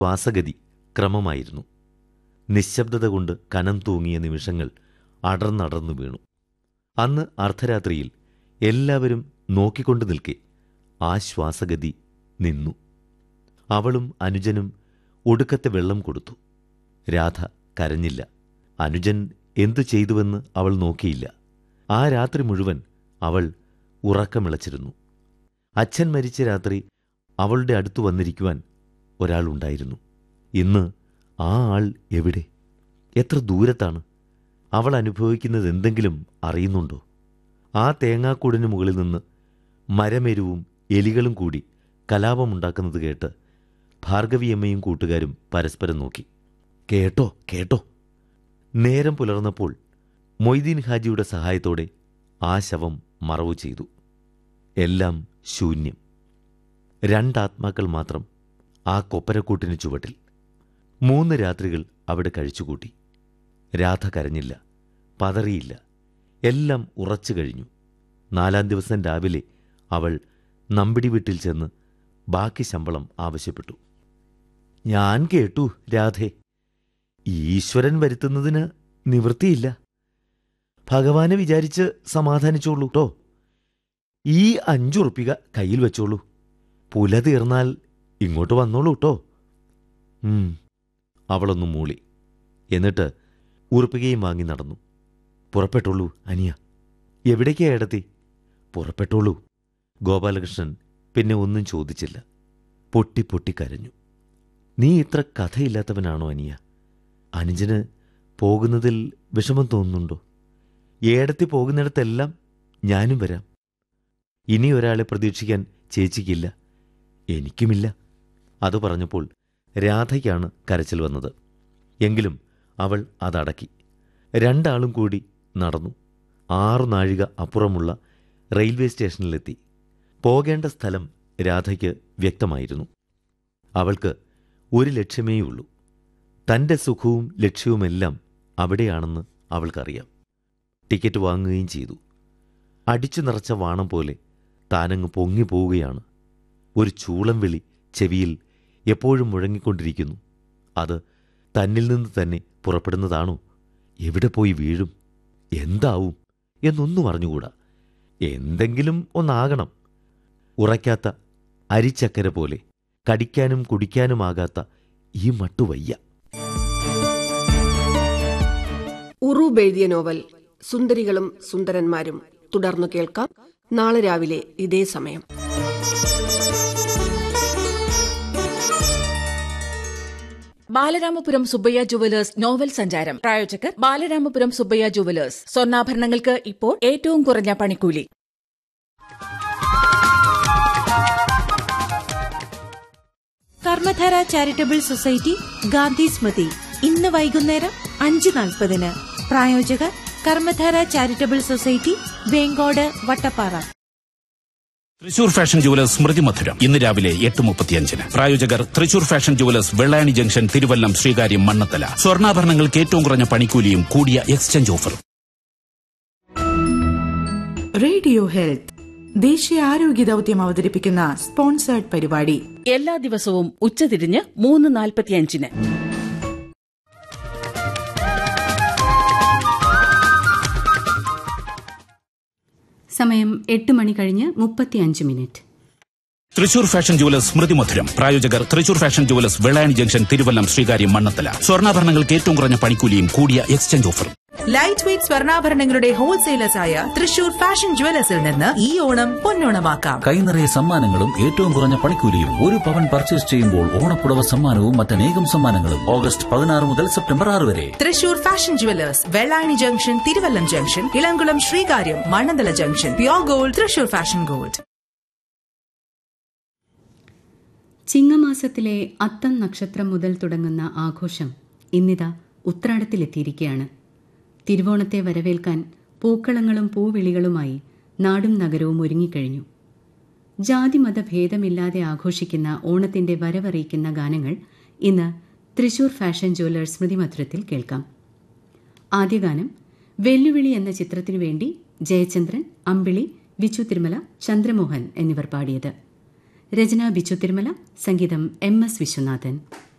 ശ്വാസഗതി ക്രമമായിരുന്നു നിശബ്ദത കൊണ്ട് കനം തൂങ്ങിയ നിമിഷങ്ങൾ അടർന്നടർന്നു വീണു അന്ന് അർദ്ധരാത്രിയിൽ എല്ലാവരും നോക്കിക്കൊണ്ട് നിൽക്കെ ആ ശ്വാസഗതി നിന്നു അവളും അനുജനും ഒടുക്കത്തെ വെള്ളം കൊടുത്തു രാധ കരഞ്ഞില്ല അനുജൻ എന്തു ചെയ്തുവെന്ന് അവൾ നോക്കിയില്ല ആ രാത്രി മുഴുവൻ അവൾ ഉറക്കമിളച്ചിരുന്നു അച്ഛൻ മരിച്ച രാത്രി അവളുടെ അടുത്തു വന്നിരിക്കുവാൻ ഒരാളുണ്ടായിരുന്നു ഇന്ന് ആ ആൾ എവിടെ എത്ര ദൂരത്താണ് അവൾ അനുഭവിക്കുന്നത് എന്തെങ്കിലും അറിയുന്നുണ്ടോ ആ തേങ്ങാക്കൂടിന് മുകളിൽ നിന്ന് മരമെരുവും എലികളും കൂടി കലാപമുണ്ടാക്കുന്നത് കേട്ട് ഭാർഗവിയമ്മയും കൂട്ടുകാരും പരസ്പരം നോക്കി കേട്ടോ കേട്ടോ നേരം പുലർന്നപ്പോൾ മൊയ്തീൻ ഹാജിയുടെ സഹായത്തോടെ ആ ശവം മറവു ചെയ്തു എല്ലാം ശൂന്യം രണ്ടാത്മാക്കൾ മാത്രം ആ കൊപ്പരക്കൂട്ടിന് ചുവട്ടിൽ മൂന്ന് രാത്രികൾ അവിടെ കഴിച്ചുകൂട്ടി രാധ കരഞ്ഞില്ല പതറിയില്ല എല്ലാം ഉറച്ചു കഴിഞ്ഞു നാലാം ദിവസം രാവിലെ അവൾ നമ്പിടി വീട്ടിൽ ചെന്ന് ബാക്കി ശമ്പളം ആവശ്യപ്പെട്ടു ഞാൻ കേട്ടു രാധേ ഈശ്വരൻ വരുത്തുന്നതിന് നിവൃത്തിയില്ല ഭഗവാനെ വിചാരിച്ച് സമാധാനിച്ചോളൂ കേട്ടോ ഈ അഞ്ചുറുപ്പിക കയ്യിൽ വെച്ചോളൂ പുല തീർന്നാൽ ഇങ്ങോട്ട് വന്നോളൂ കേട്ടോ ഉം അവളൊന്നു മൂളി എന്നിട്ട് ഉറുപ്പികയും വാങ്ങി നടന്നു പുറപ്പെട്ടോളൂ അനിയ എവിടേക്കാ ഏടത്തി പുറപ്പെട്ടോളൂ ഗോപാലകൃഷ്ണൻ പിന്നെ ഒന്നും ചോദിച്ചില്ല പൊട്ടി പൊട്ടി കരഞ്ഞു നീ ഇത്ര കഥയില്ലാത്തവനാണോ അനിയ അനുജന് പോകുന്നതിൽ വിഷമം തോന്നുന്നുണ്ടോ ഏടത്തി പോകുന്നിടത്തെല്ലാം ഞാനും വരാം ഇനി ഒരാളെ പ്രതീക്ഷിക്കാൻ ചേച്ചിക്കില്ല എനിക്കുമില്ല അത് പറഞ്ഞപ്പോൾ രാധയ്ക്കാണ് കരച്ചിൽ വന്നത് എങ്കിലും അവൾ അതടക്കി രണ്ടാളും കൂടി നടന്നു ആറു നാഴിക അപ്പുറമുള്ള റെയിൽവേ സ്റ്റേഷനിലെത്തി പോകേണ്ട സ്ഥലം രാധയ്ക്ക് വ്യക്തമായിരുന്നു അവൾക്ക് ഒരു ലക്ഷ്യമേയുള്ളൂ തൻ്റെ സുഖവും ലക്ഷ്യവുമെല്ലാം അവിടെയാണെന്ന് അവൾക്കറിയാം ടിക്കറ്റ് വാങ്ങുകയും ചെയ്തു അടിച്ചു നിറച്ച വാണം പോലെ താനങ്ങ് പൊങ്ങി പോവുകയാണ് ഒരു ചൂളം വിളി ചെവിയിൽ എപ്പോഴും മുഴങ്ങിക്കൊണ്ടിരിക്കുന്നു അത് തന്നിൽ നിന്ന് തന്നെ പുറപ്പെടുന്നതാണോ എവിടെ പോയി വീഴും എന്താവും എന്നൊന്നും അറിഞ്ഞുകൂടാ എന്തെങ്കിലും ഒന്നാകണം ഉറയ്ക്കാത്ത അരിച്ചക്കര പോലെ കടിക്കാനും കുടിക്കാനുമാകാത്ത ഈ മട്ടു വയ്യ ഉറൂബ് എഴുതിയ നോവൽ സുന്ദരികളും സുന്ദരന്മാരും തുടർന്നു കേൾക്കാം നാളെ രാവിലെ ഇതേ സമയം ബാലരാമപുരം സുബ്ബയ്യ ജുവലേഴ്സ് നോവൽ സഞ്ചാരം പ്രായോജകർ ബാലരാമപുരം സുബ്ബയ്യ ജുവലേഴ്സ് സ്വർണ്ണാഭരണങ്ങൾക്ക് ഇപ്പോൾ ഏറ്റവും കുറഞ്ഞ പണിക്കൂലി കർമ്മധാര ചാരിറ്റബിൾ സൊസൈറ്റി ഗാന്ധി സ്മൃതി ഇന്ന് വൈകുന്നേരം അഞ്ച് നാൽപ്പതിന് പ്രായോജകർ Karmadhara charitable society Venkode Vattappara Thrissur fashion jewellers Smriti Madhuram ഇന്ന് രാവിലെ എട്ട് മുപ്പത്തിയഞ്ചിന് പ്രായോജകർ Thrissur fashion jewellers Vellayani junction Thiruvallam Sreekaryam Mannathala സ്വർണ്ണാഭരണങ്ങൾക്ക് ഏറ്റവും കുറഞ്ഞ പണിക്കൂലിയും കൂടിയ എക്സ്ചേഞ്ച് ഓഫർ റേഡിയോ ഹെൽത്ത് ദേശീയ ആരോഗ്യ ദൗത്യം അവതരിപ്പിക്കുന്ന സ്പോൺസേർഡ് പരിപാടി എല്ലാ ദിവസവും ഉച്ചതിരിഞ്ഞ് മൂന്ന് നാൽപ്പത്തിയഞ്ചിന് സമയം എട്ട് മണി കഴിഞ്ഞ് മുപ്പത്തിയഞ്ച് minute Thrissur fashion jewellers Smriti Madhuram പ്രായോജകർ Thrissur fashion jewellers Vellayani junction Thiruvallam Sreekaryam Mannathala സ്വർണ്ണാഭരണങ്ങൾക്ക് ഏറ്റവും കുറഞ്ഞ പണിക്കൂലിയും കൂടിയ എക്സ്ചേഞ്ച് ഓഫറും ലൈറ്റ് വെയ്റ്റ് സ്വർണ്ണാഭരണങ്ങളുടെ ഹോൾസെയിലേഴ്സായ തൃശൂർ ഫാഷൻ ജുവലേഴ്സിൽ നിന്ന് ഈ ഓണം പൊന്നോണമാക്കാം കൈനിറയ സമ്മാനങ്ങളും ഏറ്റവും കുറഞ്ഞ പണിക്കൂലിയും ഒരു പവൻ പർച്ചേസ് ചെയ്യുമ്പോൾ ഓണപ്പുടവ സമ്മാനവും മറ്റനേകം സമ്മാനങ്ങളും ഓഗസ്റ്റ് പതിനാറ് മുതൽ സെപ്റ്റംബർ ആറ് വരെ Thrissur fashion jewellers Vellayani junction Thiruvallam junction Ilamkulam Sreekaryam Mannanthala junction pure gold Thrissur fashion gold ചിങ്ങമാസത്തിലെ അത്തം നക്ഷത്രം മുതൽ തുടങ്ങുന്ന ആഘോഷം ഇന്നിതാ ഉത്രാടത്തിലെത്തിയിരിക്കുകയാണ് തിരുവോണത്തെ വരവേൽക്കാൻ പൂക്കളങ്ങളും പൂവിളികളുമായി നാടും നഗരവും ഒരുങ്ങിക്കഴിഞ്ഞു ജാതിമത ഭേദമില്ലാതെ ആഘോഷിക്കുന്ന ഓണത്തിന്റെ വരവറിയിക്കുന്ന ഗാനങ്ങൾ ഇന്ന് തൃശൂർ ഫാഷൻ ജ്വല്ലേഴ്സ് സ്മൃതി മധുരത്തിൽ കേൾക്കാം ആദ്യ ഗാനം വെല്ലുവിളി എന്ന ചിത്രത്തിനു വേണ്ടി ജയചന്ദ്രൻ അമ്പിളി ബിച്ചു തിരുമല ചന്ദ്രമോഹൻ എന്നിവർ പാടിയത് രചന ബിച്ചു തിരുമല സംഗീതം എം എസ് വിശ്വനാഥൻ